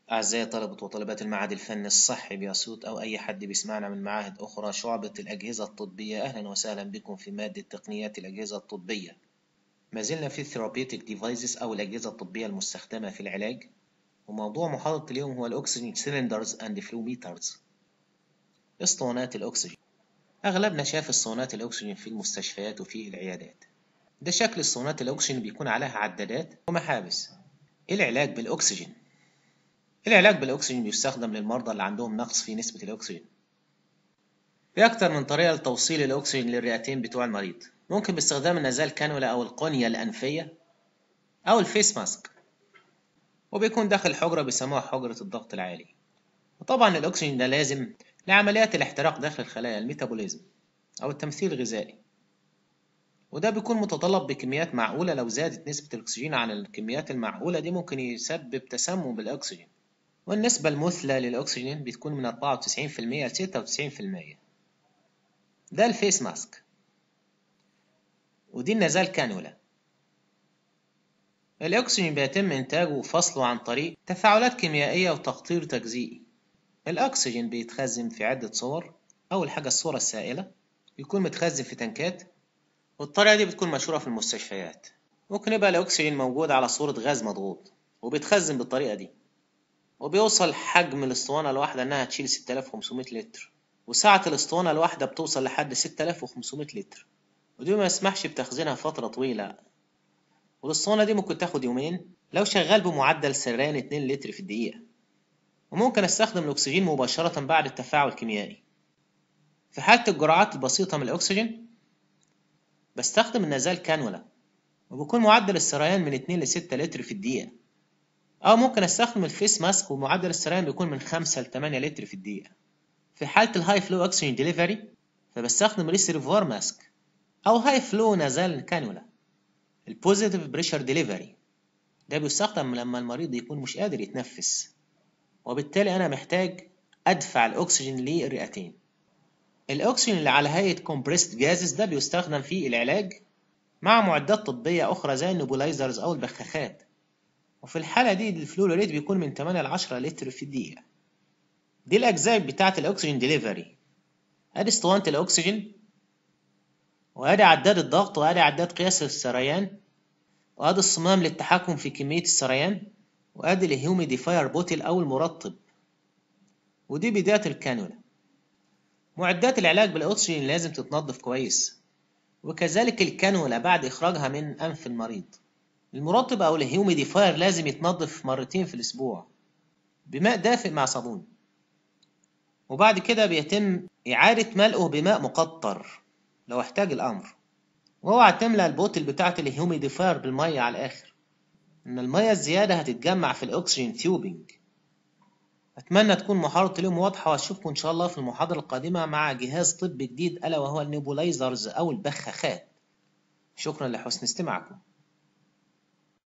أعزائي طلبة وطالبات المعهد الفني الصحي بأسيوط أو أي حد بيسمعنا من معاهد أخرى شعبة الأجهزة الطبية أهلا وسهلا بكم في مادة تقنيات الأجهزة الطبية ما زلنا في Therapeutic Devices أو الأجهزة الطبية المستخدمة في العلاج وموضوع محاضرة اليوم هو الأكسجين سيلندرز أند فلو ميترز اسطوانات الأكسجين أغلبنا شاف اسطوانات الأكسجين في المستشفيات وفي العيادات ده شكل اسطوانات الأكسجين بيكون عليها عدادات ومحابس العلاج بالأكسجين العلاج بالأكسجين بيستخدم للمرضى اللي عندهم نقص في نسبة الأكسجين في أكتر من طريقة لتوصيل الأكسجين للرئتين بتوع المريض ممكن باستخدام النزال كانولا أو القنية الأنفية أو الفيس ماسك وبيكون داخل حجرة بيسموها حجرة الضغط العالي وطبعا الأكسجين ده لازم لعمليات الاحتراق داخل الخلايا الميتابوليزم أو التمثيل الغذائي وده بيكون متطلب بكميات معقولة لو زادت نسبة الأكسجين عن الكميات المعقولة دي ممكن يسبب تسمم بالأكسجين والنسبة المثلى للأكسجين بتكون من 94% ل 96% ده الفيس ماسك ودي النزال كانولا الأكسجين بيتم إنتاجه وفصله عن طريق تفاعلات كيميائية وتقطير تجزيئي الأكسجين بيتخزن في عدة صور أول حاجة الصورة السائلة يكون متخزن في تنكات والطريقة دي بتكون مشهورة في المستشفيات ممكن يبقى الأكسجين موجود على صورة غاز مضغوط وبيتخزن بالطريقة دي وبيوصل حجم الاسطوانة الواحدة إنها تشيل 6500 لتر وسعة الاسطوانة الواحدة بتوصل لحد 6500 لتر ودي ما يسمحش بتخزينها فترة طويلة والاسطوانة دي ممكن تاخد يومين لو شغال بمعدل سريان 2 لتر في الدقيقة وممكن استخدم الأكسجين مباشرة بعد التفاعل الكيميائي في حالة الجرعات البسيطة من الأكسجين بستخدم النزال كانولا وبيكون معدل السريان من 2 ل 6 لتر في الدقيقة أو ممكن أستخدم الفيس ماسك ومعدل السريان بيكون من 5 ل 8 لتر في الدقيقة في حالة الهاي فلو أكسجين ديليفري فبستخدم ريسيرفوار ماسك أو هاي فلو نزال كانولا البوزيتيف بريشر ديليفري ده بيستخدم لما المريض يكون مش قادر يتنفس وبالتالي أنا محتاج أدفع الأكسجين للرئتين الأكسجين اللي على هيئة compressed gases ده بيستخدم في العلاج مع معدات طبية أخرى زي النبولايزرز أو البخاخات وفي الحالة دي الفلو ريت بيكون من 8 ل 10 لتر في الدقيقة دي الأجزاء بتاعة الأكسجين ديليفري أدي اسطوانة الأكسجين وأدي عداد الضغط وأدي عداد قياس السريان وأدي الصمام للتحكم في كمية السريان وأدي الهيوميديفاير بوتل أو المرطب ودي بداية الكانولا معدات العلاج بالأكسجين لازم تتنظف كويس وكذلك الكانولا بعد إخراجها من أنف المريض المرطب أو الهيوميديفاير لازم يتنظف مرتين في الأسبوع بماء دافئ مع صابون وبعد كده بيتم إعادة ملئه بماء مقطر لو احتاج الأمر واوعى تملى البوتل بتاعة الهيوميديفاير بالمية على الآخر إن المية الزيادة هتتجمع في الأكسجين تيوبينج أتمنى تكون محاضرة اليوم واضحة وأشوفكم إن شاء الله في المحاضرة القادمة مع جهاز طبي جديد ألا وهو النيبولايزرز أو البخاخات شكرا لحسن استماعكم